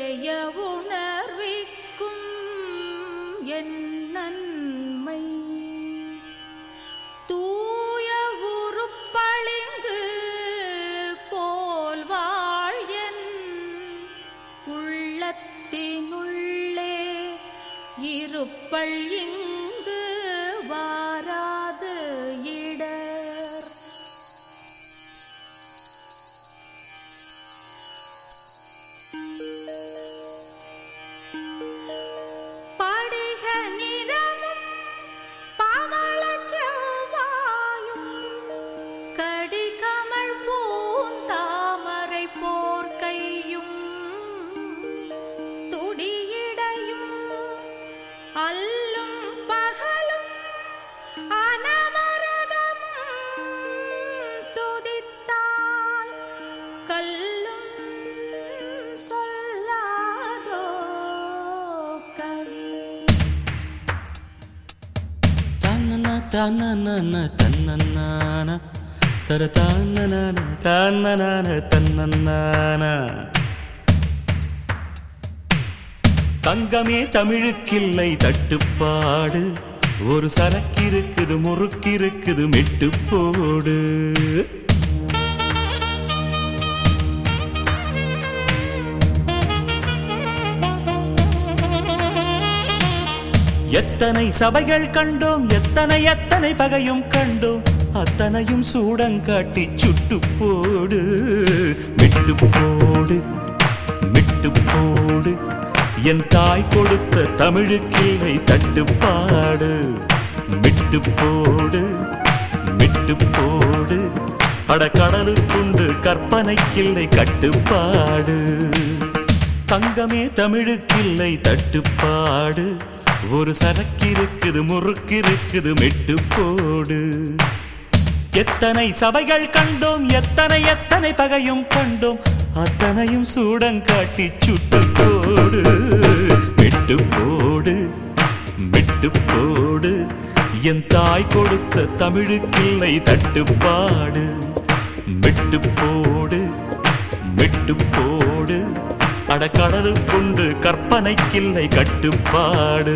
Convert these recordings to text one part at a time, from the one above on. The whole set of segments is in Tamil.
ஏய உணர்விக்கும் என் நன்மை தூய உருப்பளிங்கு போல் வாழ்யன் உள்ளத்தினுள்ளே இருப்பள் இங்கு வாராது இடர் படிக நிறமும் பவளச் செவ்வாயும் கடிகமழ் பூந்தாமரை போர்க்கையும் துடியிடையும் அல்லும் பகலும் அனவரதமும் துதித்தால் கல்லும் சொல்லாதோ கவி தன்னன தன்னன தன்னன்னான தர தன்னனான தன்னனான தன்னன்னான தங்கமே தமிழுக்கில்லை தட்டுப்பாடு ஒரு சரக்கிருக்குது முறுக்கிருக்குது மெட்டு போடு எத்தனை சபைகள் கண்டோம் எத்தனை எத்தனை பகையும் கண்டோம் அத்தனையும் சூடங்காட்டி சுட்டு போடு விட்டு போடு விட்டு போடு என் தாய் கொடுத்த தமிழுக்கில்லை தட்டுப்பாடு விட்டு போடு விட்டு போடு அட கடலுக்குண்டு கற்பனைக்கில்லை கட்டுப்பாடு தங்கமே தமிழுக்கில்லை தட்டுப்பாடு ஒரு சரக்கிருக்குது முறுக்கிருக்குது மெட்டு போடு எத்தனை சபைகள் கண்டோம் எத்தனை எத்தனை பகையும் கண்டோம் அத்தனையும் சூடங்காட்டி சுட்டு போடு மெட்டு போடு மெட்டு போடு என் தாய் கொடுத்த தமிழுக்கில்லை தட்டுப்பாடு மெட்டு போடு மெட்டு போடு அட கடலுக்குண்டு கற்பனைக்கில்லை கட்டுப்பாடு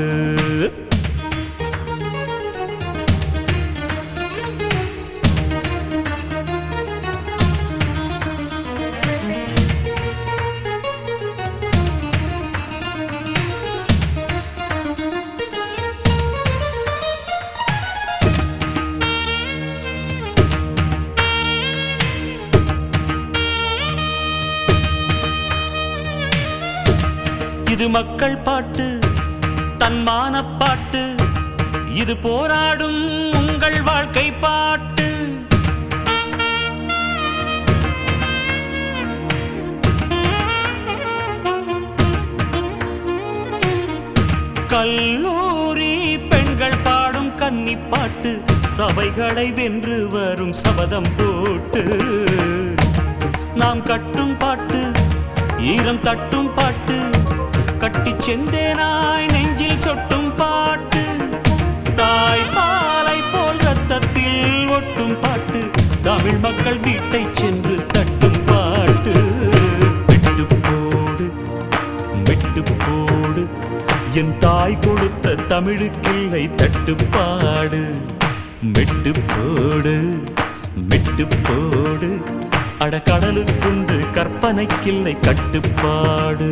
இது மக்கள் பாட்டு தன்மான பாட்டு இது போராடும் உங்கள் வாழ்க்கை பாட்டு கல்லூரி பெண்கள் பாடும் கன்னி பாட்டு சபைகளை வென்று வரும் சபதம் போட்டு நாம் கட்டும் பாட்டு ஈரம் தட்டும் பாட்டு கட்டி செந்தேனாய் நெஞ்சில் சொட்டும் பாட்டு தாய் பாலை போல் ரத்தத்தில் ஒட்டும் பாட்டு தமிழ் மக்கள் வீட்டை சென்று தட்டும் பாட்டு விட்டு போடு விட்டு போடு என் தாய் கொடுத்த தமிழுக்கில்லை தட்டுப்பாடு மெட்டு போடு மெட்டு போடு அட கடலுக்குண்டு கற்பனைக்கில்லை கட்டுப்பாடு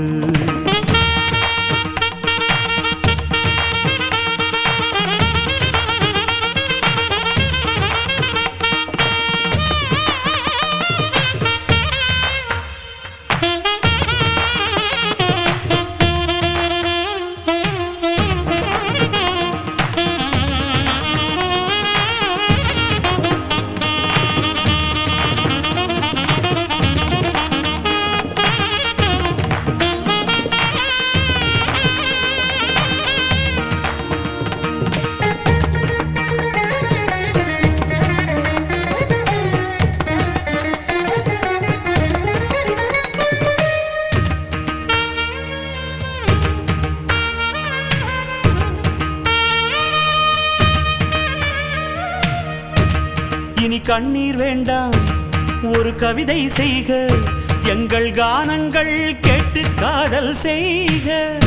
இனி கண்ணீர் வேண்டாம் ஒரு கவிதை செய்க எங்கள் கானங்கள் கேட்டு காத காதல் செய்க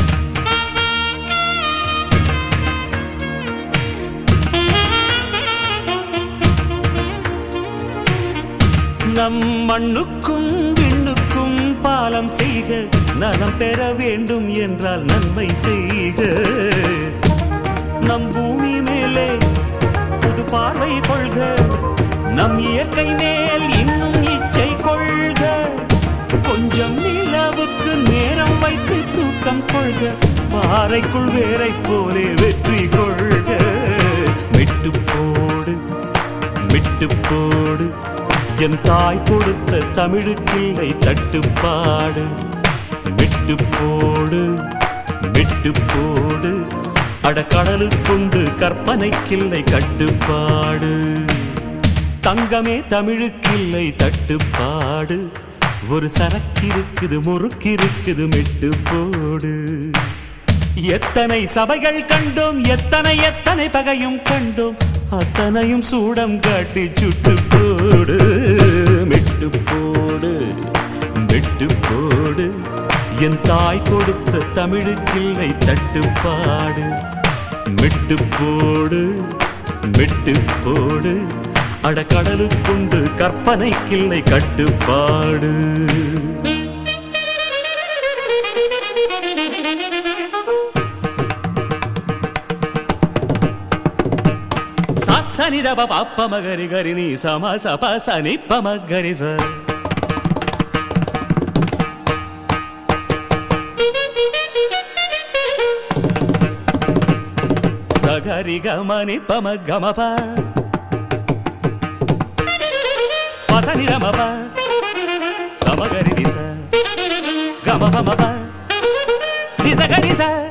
நம் மண்ணுக்கும் விண்ணுக்கும் பாலம் செய்க நலம் பெற வேண்டும் என்றால் நன்மை செய்க நம் பூமி மேலே புது பார்வை கொள்க நம் இயற்கை மேல் இன்னும் இச்சை கொள்க கொஞ்சம் நிலவுக்கு நேரம் வைத்து தூக்கம் கொள்க பாறைக்குள் வேரை போலே வெற்றி கொள்க விட்டு போடு விட்டு போடு என் தாய் கொடுத்த தமிழுக்கில்லை தட்டுப்பாடு விட்டு போடு விட்டு போடு அடக்கடலுக்குண்டு கற்பனைக்கில்லை கட்டுப்பாடு தங்கமே தமிழுக்கில்லை தட்டுப்பாடு ஒரு சரக்கிருக்குது முறுக்கிருக்குது மெட்டு போடு எத்தனை சபைகள் கண்டோம் எத்தனை எத்தனை பகையும் கண்டோம் அத்தனையும் சூடம் காட்டி சுட்டு போடு மெட்டு போடு மெட்டு போடு என் தாய் கொடுத்த தமிழுக்கில்லை தட்டுப்பாடு மெட்டு போடு மெட்டு போடு அடக்கடலுக்குண்டு கற்பனைக்கில்லை கட்டுப்பாடு సని దబ పప్ప మగరి గరి నీ సమ సప సని పమ గరి స సగరి గమని పమ గమ ప పసని రమ ప సమగరి దిశ గమ పమ ప నిజ గరి స